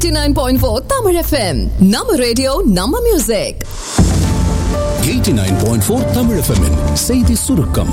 89.4 Tamil FM. நம்ம radio நம்ம music 89.4 Tamil FM -இன் செய்தி சுருக்கம்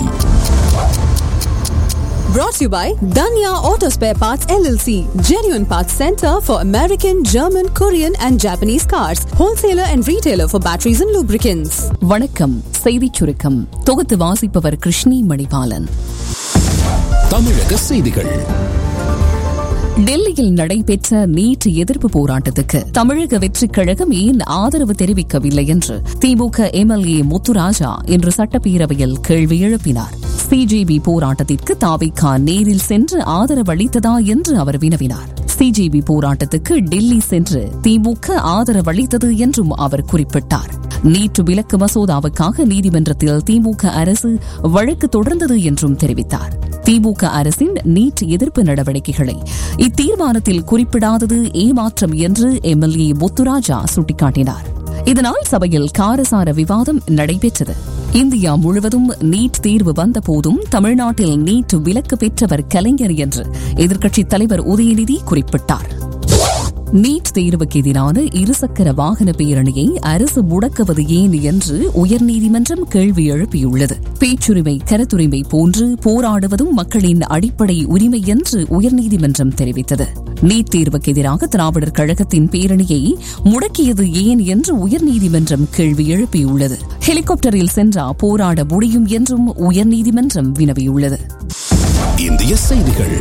brought to you by Danya Auto Spare Parts LLC, genuine parts center for American, German, Korean and Japanese cars, wholesaler and retailer for batteries and lubricants. வணக்கம் செய்திச் சுருக்கம் தொகுத்து வாசிப்பவர் கிருஷ்ணி மணிபாலன் தமிழக செய்திகள் டெல்லியில் நடைபெற்ற நீட் எதிர்ப்பு போராட்டத்துக்கு தமிழக வெற்றிக் கழகம் ஏன் ஆதரவு தெரிவிக்கவில்லை என்று திமுக எம்எல்ஏ முத்துராஜா இன்று சட்டப்பேரவையில் கேள்வி எழுப்பினார் சிஜிபி போராட்டத்திற்கு தாவிகா நேரில் சென்று ஆதரவு அளித்ததா என்று அவர் வினவினார் சிஜிபி போராட்டத்துக்கு டெல்லி சென்று திமுக ஆதரவளித்தது என்றும் அவர் குறிப்பிட்டார் நீட் விலக்கு மசோதாவுக்காக நீதிமன்றத்தில் திமுக அரசு வழக்கு தொடர்ந்தது என்றும் தெரிவித்தார் திமுக அரசின் நீட் எதிர்ப்பு நடவடிக்கைகளை இத்தீர்மானத்தில் குறிப்பிடாதது ஏமாற்றம் என்று எம்எல்ஏ முத்துராஜா சுட்டிக்காட்டினார் இதனால் சபையில் காரசார விவாதம் நடைபெற்றது இந்தியா முழுவதும் நீட் தேர்வு வந்தபோதும் தமிழ்நாட்டில் நீட் விலக்கு பெற்றவர் கலைஞர் என்று எதிர்க்கட்சித் தலைவர் உதயநிதி குறிப்பிட்டார் நீட் தேர்வுக்கு எதிரான இருசக்கர வாகன பேரணியை அரசு முடக்குவது ஏன் என்று உயர்நீதிமன்றம் கேள்வி எழுப்பியுள்ளது பேச்சுரிமை கருத்துரிமை போன்று போராடுவதும் மக்களின் அடிப்படை உரிமை என்று உயர்நீதிமன்றம் தெரிவித்தது நீட் தேர்வுக்கு எதிராக திராவிடர் கழகத்தின் பேரணியை முடக்கியது ஏன் என்று உயர்நீதிமன்றம் கேள்வி எழுப்பியுள்ளது ஹெலிகாப்டரில் சென்றா போராட முடியும் என்றும் உயர்நீதிமன்றம் வினவியுள்ளது இந்திய செய்திகள்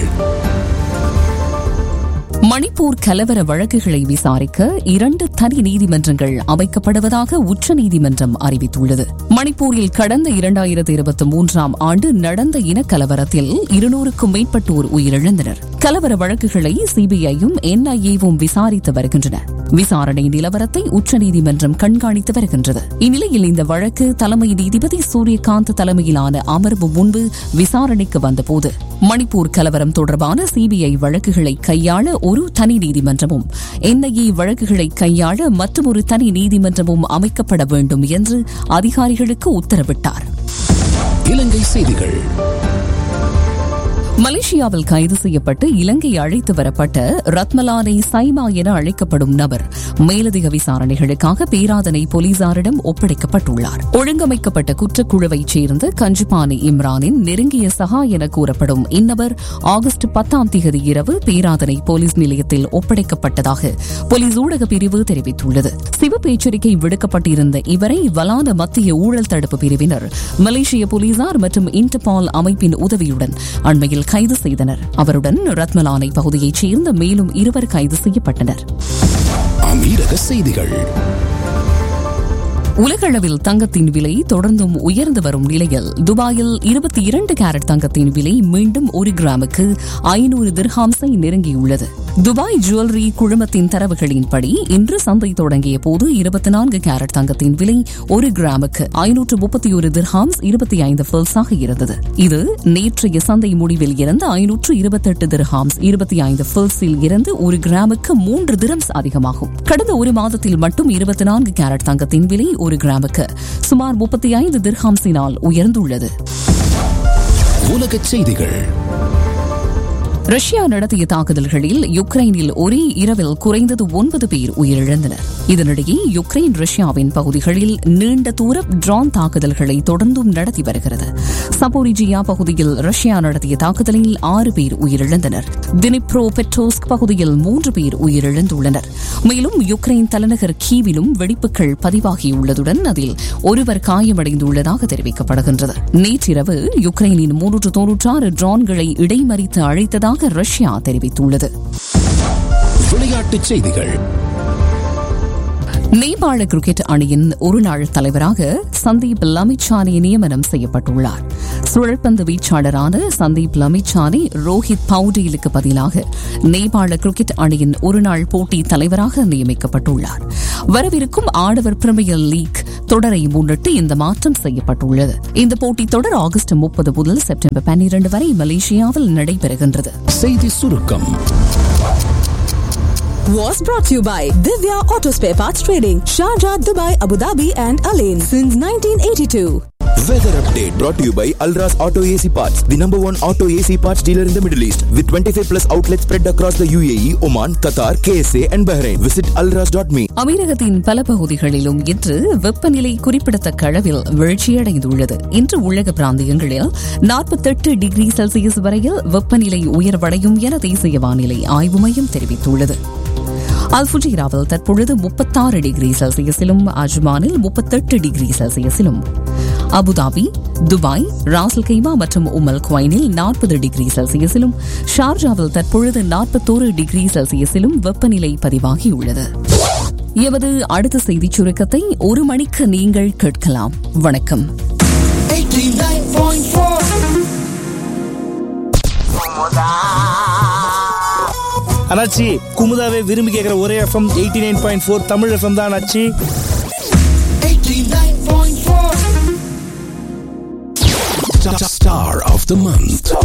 மணிப்பூர் கலவர வழக்குகளை விசாரிக்க இரண்டு தனி நீதிமன்றங்கள் அமைக்கப்படுவதாக உச்சநீதிமன்றம் அறிவித்துள்ளது மணிப்பூரில் கடந்த இரண்டாயிரத்தி இருபத்தி மூன்றாம் ஆண்டு நடந்த இனக்கலவரத்தில் இருநூறுக்கும் மேற்பட்டோர் உயிரிழந்தனர் கலவர வழக்குகளை சிபிஐயும் என்ஐஏவும் விசாரித்து வருகின்றன விசாரணை நிலவரத்தை உச்சநீதிமன்றம் கண்காணித்து வருகின்றது இந்நிலையில் இந்த வழக்கு தலைமை நீதிபதி சூரியகாந்த் தலைமையிலான அமர்வு முன்பு விசாரணைக்கு வந்தபோது மணிப்பூர் கலவரம் தொடர்பான சிபிஐ வழக்குகளை கையாள ஒரு தனி நீதிமன்றமும் என்ஐஏ வழக்குகளை கையாள மற்றொரு தனி நீதிமன்றமும் அமைக்கப்பட வேண்டும் என்று அதிகாரிகளுக்கு உத்தரவிட்டார் இலங்கை செய்திகள் மலேசியாவில் கைது செய்யப்பட்டு இலங்கை அழைத்து வரப்பட்ட ரத்மலானை சைமா என அழைக்கப்படும் நபர் மேலதிக விசாரணைகளுக்காக பேராதனை போலீசாரிடம் ஒப்படைக்கப்பட்டுள்ளார் ஒழுங்கமைக்கப்பட்ட குற்றக்குழுவைச் சேர்ந்த கஞ்சிபானி இம்ரானின் நெருங்கிய சகா என கூறப்படும் இந்நபர் ஆகஸ்ட் பத்தாம் தேதி இரவு பேராதனை போலீஸ் நிலையத்தில் ஒப்படைக்கப்பட்டதாக போலீஸ் ஊடக பிரிவு தெரிவித்துள்ளது சிவப்பு எச்சரிக்கை விடுக்கப்பட்டிருந்த இவரை வலான மத்திய ஊழல் தடுப்பு பிரிவினர் மலேசிய போலீசார் மற்றும் இன்டர்பால் அமைப்பின் உதவியுடன் அண்மையில் கைது செய்தனர் அவருடன் ரத்மலானை பகுதியைச் சேர்ந்த மேலும் இருவர் கைது செய்யப்பட்டனர் அமீரக செய்திகள் உலகளவில் தங்கத்தின் விலை தொடர்ந்தும் உயர்ந்து வரும் நிலையில் துபாயில் இருபத்தி இரண்டு கேரட் தங்கத்தின் விலை மீண்டும் ஒரு கிராமுக்கு ஐநூறு திர்ஹாம்ஸை நெருங்கியுள்ளது துபாய் ஜுவல்லரி குழுமத்தின் தரவுகளின்படி இன்று சந்தை தொடங்கிய போது இருபத்தி நான்கு கேரட் தங்கத்தின் விலை ஒரு கிராமுக்கு ஐநூற்று முப்பத்தி ஒரு திர்ஹாம்ஸ் இருபத்தி ஐந்து பில்ஸாக இருந்தது இது நேற்றைய சந்தை முடிவில் இருந்து ஐநூற்று இருபத்தெட்டு திர்ஹாம்ஸ் இருபத்தி ஐந்து பில்ஸில் இருந்து ஒரு கிராமுக்கு மூன்று திரம்ஸ் அதிகமாகும் கடந்த ஒரு மாதத்தில் மட்டும் இருபத்தி நான்கு கேரட் தங்கத்தின் விலை ஒரு கிராமுக்கு சுமார் முப்பத்தி ஐந்து திர்ஹாம்ஸினால் உயர்ந்துள்ளது உலகச் செய்திகள் ரஷ்யா நடத்திய தாக்குதல்களில் யுக்ரைனில் ஒரே இரவில் குறைந்தது ஒன்பது பேர் உயிரிழந்தனர் இதனிடையே யுக்ரைன் ரஷ்யாவின் பகுதிகளில் நீண்ட தூர ட்ரோன் தாக்குதல்களை தொடர்ந்தும் நடத்தி வருகிறது சபோரிஜியா பகுதியில் ரஷ்யா நடத்திய தாக்குதலில் ஆறு பேர் உயிரிழந்தனர் தினிப்ரோ பெட்ரோஸ்க் பகுதியில் மூன்று பேர் உயிரிழந்துள்ளனர் மேலும் யுக்ரைன் தலைநகர் கீவிலும் வெடிப்புகள் பதிவாகியுள்ளதுடன் அதில் ஒருவர் காயமடைந்துள்ளதாக தெரிவிக்கப்படுகின்றது நேற்றிரவு யுக்ரைனின் முன்னூற்று தொன்னூற்றாறு ட்ரோன்களை இடைமறித்து அழைத்ததாக ரஷ்யா தெரிவித்துள்ளது விளையாட்டுச் செய்திகள் நேபாள கிரிக்கெட் அணியின் ஒருநாள் தலைவராக சந்தீப் லமிச்சானி நியமனம் செய்யப்பட்டுள்ளார் சுழற்பந்து வீச்சாளரான சந்தீப் லமிச்சானி ரோஹித் பவுடேலுக்கு பதிலாக நேபாள கிரிக்கெட் அணியின் ஒருநாள் போட்டி தலைவராக நியமிக்கப்பட்டுள்ளார் வரவிருக்கும் ஆடவர் பிரீமியர் லீக் தொடரை முன்னிட்டு இந்த மாற்றம் செய்யப்பட்டுள்ளது இந்த போட்டி தொடர் ஆகஸ்ட் முப்பது முதல் செப்டம்பர் பன்னிரண்டு வரை மலேசியாவில் நடைபெறுகின்றது செய்தி சுருக்கம் Was brought to you by Divya Auto Spare Parts Trading, Sharjah, Dubai, Abu Dhabi, and Alain since 1982. Weather update brought to you by Alras Auto AC Parts, the number one auto AC parts dealer in the Middle East, with 25 plus outlets spread across the UAE, Oman, Qatar, KSA, and Bahrain. Visit alras.me. அமீரகத்தின் பல பகுதிகளிலும் இன்று வெப்பநிலை குறிப்பிடத்தக்க அளவில் வீழ்ச்சியடைந்துள்ளது இன்று உள்ளக பிராந்தியங்களில் நாற்பத்தெட்டு டிகிரி செல்சியஸ் வரையில் வெப்பநிலை உயர்வடையும் என தேசிய வானிலை ஆய்வு மையம் தெரிவித்துள்ளது அல்புஜீராவில் தற்பொழுது முப்பத்தாறு டிகிரி செல்சியஸிலும் அஜ்மானில் முப்பத்தெட்டு டிகிரி செல்சியஸிலும் அபுதாபி துபாய் ராசல் கைமா மற்றும் உமல் குவைனில் நாற்பது டிகிரி செல்சியஸிலும் ஷார்ஜாவில் தற்பொழுது நாற்பத்தோரு டிகிரி செல்சியஸிலும் வெப்பநிலை பதிவாகியுள்ளது எமது அடுத்த செய்திச் சுருக்கத்தை ஒரு மணிக்கு நீங்கள் கேட்கலாம் வணக்கம் 89.4 அண்ணாச்சி குமுதாவே விரும்பி கேட்குற ஒரே FM eighty nine point four Tamil FM தான் அண்ணாச்சி 89.4 Star of the month.